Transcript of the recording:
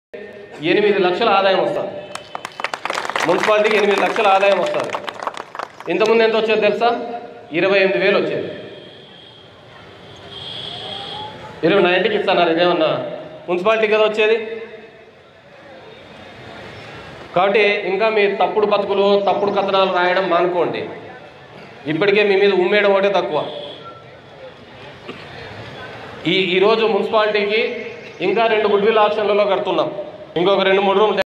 ఎనిమిది లక్షల ఆదాయం వస్తుంది మున్సిపాలిటీకి ఎనిమిది లక్షల ఆదాయం వస్తుంది ఇంతకుముందు ఎంత వచ్చేది తెలుసా ఇరవై ఎనిమిది వేలు వచ్చేది ఇరవై నా ఇంటికి ఇస్తున్నారు ఇదేమన్నా మున్సిపాలిటీకి కదా వచ్చేది కాబట్టి ఇంకా మీ తప్పుడు బతుకులు తప్పుడు కథనాలు రాయడం మానుకోండి ఇప్పటికే మీ మీద ఉమ్మేయడం ఒకటే తక్కువ ఈ ఈరోజు మున్సిపాలిటీకి ఇంకా రెండు గుడ్విల్ ఆప్షన్లలో కడుతున్నాం ఇంకొక రెండు మూడు రూమ్లు